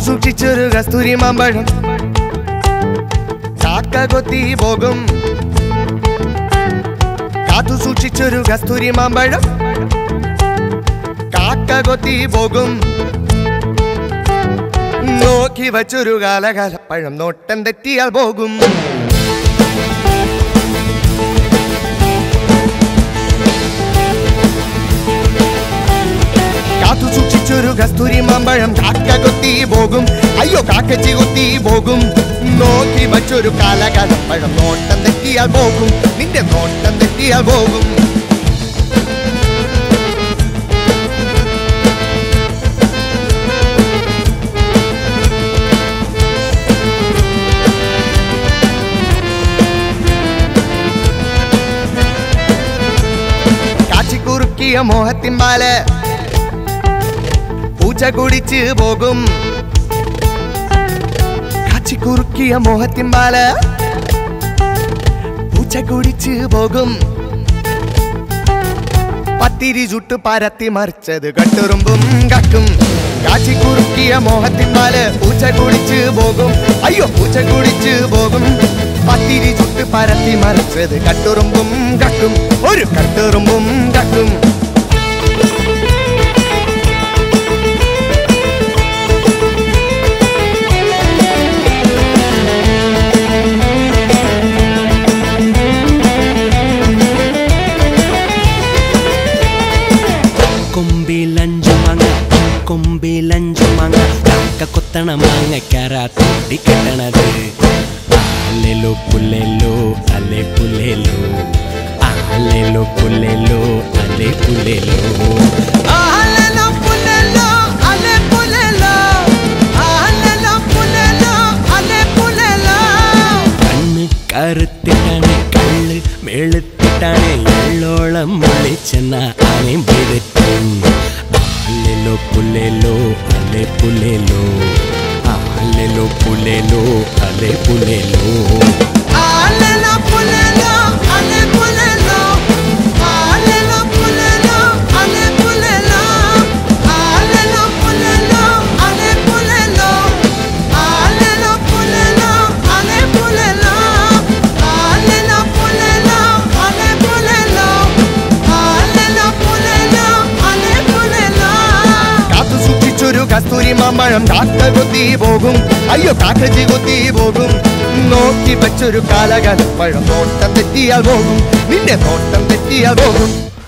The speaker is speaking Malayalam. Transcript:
സൂക്ഷിച്ചൊരു കസ്തൂരി മാമ്പഴം കാക്ക കൊത്തി പോകും കാത്തു സൂക്ഷിച്ചൊരു കസ്തൂരി മാമ്പഴം കാക്ക കൊത്തി പോകും നോക്കി വച്ചൊരു കാലകാലപ്പഴം നോട്ടം തെറ്റിയാൽ പോകും കാത്തു സൂക്ഷിച്ചൊരു കസ്തൂരി മാമ്പഴം കാക്ക കൊത്തി പോകും അയ്യോ കാക്കച്ചി കൊത്തി പോകും നോക്കി വച്ചൊരു കാലകാലപ്പഴം നോട്ടം തെറ്റിയാൽ പോകും നിന്റെ നോട്ടം തെറ്റിയാൽ പോകും കാച്ചിക്കുറുക്കിയ മോഹത്തിന്മാല് പൂച്ച കുടിച്ച് പോകും കാച്ചിക്കുറുക്കിയ മോഹത്തിന്മാല് പൂച്ച കുടിച്ച് പോകും പത്തിരി ചുട്ട് പരത്തി മറിച്ചത് കട്ടുറുമ്പും കക്കും കാച്ചിക്കുറുക്കിയ മോഹത്തിന്മാല് പൂച്ച കുടിച്ച് പോകും അയ്യോ പൂച്ച കുടിച്ച് പോകും പത്തിരി ചുട്ട് പരത്തി മറിച്ചത് കട്ടുറുമ്പും കക്കും ഒരു കട്ടുറുമ്പും കക്കും കൊമ്പിലഞ്ചു മാങ്ങ കൊമ്പിലഞ്ചു മാങ്ങ കാക്ക കൊത്തണ മാങ്ങക്കാര തൊട്ടി കെട്ടണത് അല്ലെലോ പുല്ലെലോ അല്ലെ പുല്ലെലോ അല്ലെലോ പുല്ലെലോ അല്ലെ പുല്ലെലോ അഹലലോ പുലലോ അലെ പുലലോ അഹലലോ പുലലോ അലെ പുലലോ കണ്ണ് കറുത്തിട്ടാണ് കള്ള് വെളുത്തിട്ടാണ് എള്ളോളം വിളിച്ചെന്ന ആനയും പെരുത്തും അല്ലെലോ പുല്ലെലോ അല്ലെ പുല്ലെലോ അല്ലെലോ പുല്ലെലോ അല്ലെ പുല്ലെലോ അഹലലോ പുലലോ അലെ പുലലോ അഹലലോ പുലലോ അലെ പുലലോ അഹലലോ പുലലോ അലെ പുലലോ അഹലലോ പുലലോ അലെ പുലലോ അഹലലോ പുലലോ അലെ പുലലോ അഹലലോ പുലലോ അലെ പുലലോ കാത്തു സൂക്ഷിച്ചൊരു കസ്തൂരി മാമ്പഴം കാക്ക കൊത്തി പോകും അയ്യോ കാക്കച്ചി കൊത്തി പോകും നോക്കി വെച്ചൊരു കാലകാലപ്പഴം നോട്ടം തെറ്റിയാൽ പോകും നിന്റെ നോട്ടം തെറ്റിയാൽ പോകും